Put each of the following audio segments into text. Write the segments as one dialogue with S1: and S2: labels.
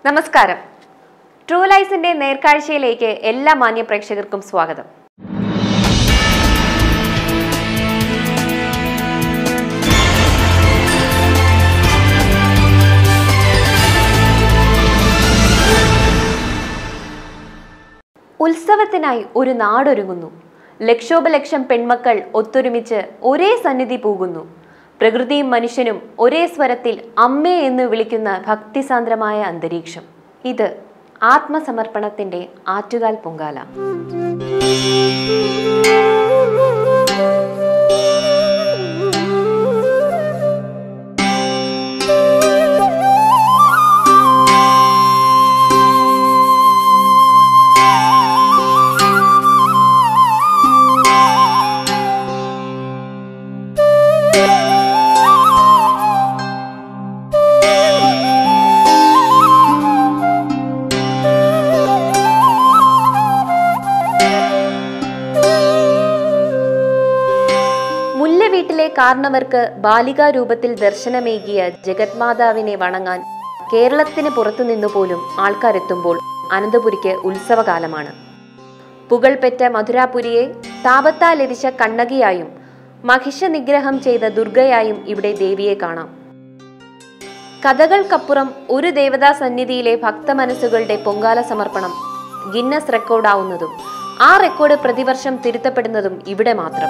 S1: നമസ്കാരം ട്രൂ ലൈസിന്റെ നേർക്കാഴ്ചയിലേക്ക് എല്ലാ മാന്യ പ്രേക്ഷകർക്കും സ്വാഗതം ഉത്സവത്തിനായി ഒരു നാടൊരുങ്ങുന്നു ലക്ഷോപലക്ഷം പെൺമക്കൾ ഒത്തൊരുമിച്ച് ഒരേ സന്നിധി പോകുന്നു പ്രകൃതിയും മനുഷ്യനും ഒരേ സ്വരത്തിൽ അമ്മേ എന്ന് വിളിക്കുന്ന ഭക്തിസാന്ദ്രമായ അന്തരീക്ഷം ഇത് ആത്മസമർപ്പണത്തിന്റെ ആറ്റുകാൽ പൊങ്കാല മുല്ല വീട്ടിലെ കാർണവർക്ക് ബാലികാ രൂപത്തിൽ ദർശനമേകിയ ജഗത്മാതാവിനെ വണങ്ങാൻ കേരളത്തിന് പുറത്തുനിന്നു പോലും ആൾക്കാരെത്തുമ്പോൾ അനന്തപുരിക്ക് ഉത്സവകാലമാണ് പുകൾപെറ്റ മധുരാപുരിയെ താപത്താലെരിച്ച കണ്ണകിയായും മഹിഷ നിഗ്രഹം ചെയ്ത ദുർഗയായും ഇവിടെ ദേവിയെ കാണാം കഥകൾക്കപ്പുറം ഒരു ദേവതാ സന്നിധിയിലെ ഭക്തമനസ്സുകളുടെ പൊങ്കാല സമർപ്പണം ഗിന്നസ് റെക്കോർഡാവുന്നതും ആ റെക്കോർഡ് പ്രതിവർഷം തിരുത്തപ്പെടുന്നതും ഇവിടെ മാത്രം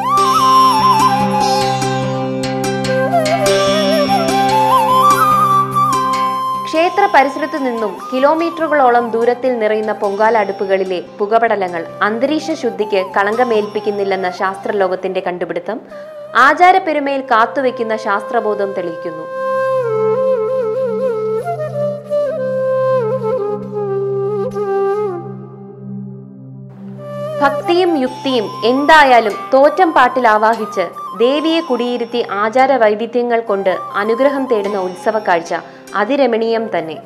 S1: ക്ഷേത്ര പരിസരത്തു നിന്നും കിലോമീറ്ററുകളോളം ദൂരത്തിൽ നിറയുന്ന പൊങ്കാല അടുപ്പുകളിലെ പുകപടലങ്ങൾ അന്തരീക്ഷ ശുദ്ധിക്ക് കളങ്കമേൽപ്പിക്കുന്നില്ലെന്ന ശാസ്ത്രലോകത്തിന്റെ കണ്ടുപിടുത്തം ആചാരപ്പെരുമയിൽ കാത്തുവെക്കുന്ന ശാസ്ത്രബോധം തെളിയിക്കുന്നു ഭക്തിയും യുക്തിയും എന്തായാലും തോറ്റം പാട്ടിൽ ആവാഹിച്ച് ദേവിയെ കുടിയിരുത്തി ആചാര വൈവിധ്യങ്ങൾ കൊണ്ട് അനുഗ്രഹം തേടുന്ന ഉത്സവ കാഴ്ച അതിരമണീയം തന്നെ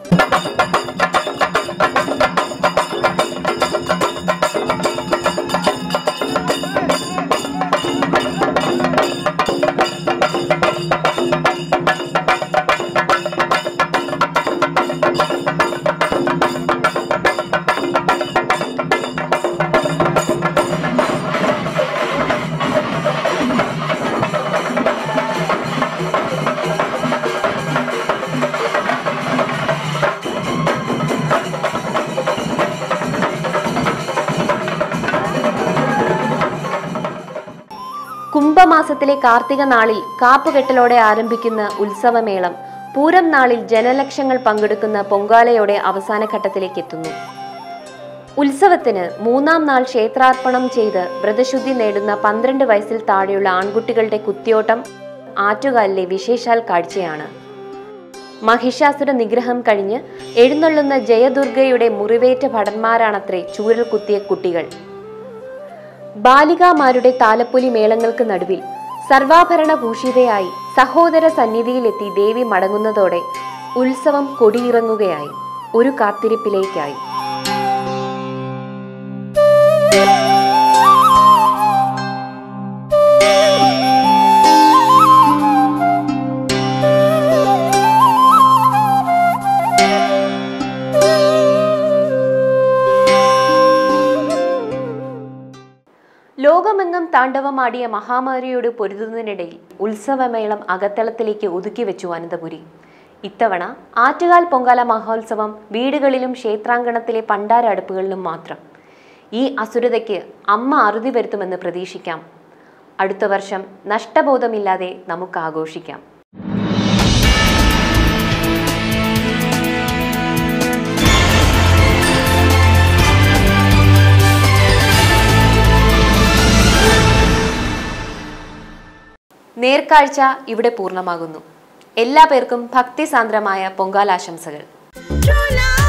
S1: കുംഭമാസത്തിലെ കാർത്തിക നാളിൽ കാപ്പുകെട്ടലോടെ ആരംഭിക്കുന്ന ഉത്സവമേളം പൂരം നാളിൽ ജനലക്ഷങ്ങൾ പങ്കെടുക്കുന്ന പൊങ്കാലയോടെ അവസാന ഘട്ടത്തിലേക്ക് എത്തുന്നു ഉത്സവത്തിന് മൂന്നാം നാൾ ക്ഷേത്രാർപ്പണം ചെയ്ത് വ്രതശുദ്ധി നേടുന്ന പന്ത്രണ്ട് വയസ്സിൽ താഴെയുള്ള ആൺകുട്ടികളുടെ കുത്തിയോട്ടം ആറ്റുകാലിലെ വിശേഷാൽ കാഴ്ചയാണ് മഹിഷാസുര നിഗ്രഹം കഴിഞ്ഞ് എഴുന്നള്ളുന്ന ജയദുർഗയുടെ മുറിവേറ്റ ഭടന്മാരാണത്രേ ചൂരൽ കുത്തിയ കുട്ടികൾ ബാലികാമാരുടെ താലപ്പൊലി മേളങ്ങൾക്ക് നടുവിൽ സർവാഭരണ ഭൂഷിതയായി സഹോദര സന്നിധിയിലെത്തി ദേവി മടങ്ങുന്നതോടെ ഉത്സവം കൊടിയിറങ്ങുകയായി ഒരു കാത്തിരിപ്പിലേക്കായി ലോകമെങ്ങും താണ്ഡവമാടിയ മഹാമാരിയോട് പൊരുതുന്നതിനിടയിൽ ഉത്സവമേളം അകത്തളത്തിലേക്ക് ഒതുക്കി വെച്ചു അനന്തപുരി ഇത്തവണ ആറ്റുകാൽ പൊങ്കാല മഹോത്സവം വീടുകളിലും ക്ഷേത്രാങ്കണത്തിലെ പണ്ടാര അടുപ്പുകളിലും മാത്രം ഈ അസുരതയ്ക്ക് അമ്മ അറുതി വരുത്തുമെന്ന് പ്രതീക്ഷിക്കാം അടുത്ത വർഷം നഷ്ടബോധമില്ലാതെ നമുക്ക് ആഘോഷിക്കാം നേർക്കാഴ്ച ഇവിടെ പൂർണ്ണമാകുന്നു എല്ലാ പേർക്കും ഭക്തിസാന്ദ്രമായ പൊങ്കാലാശംസകൾ
S2: True love.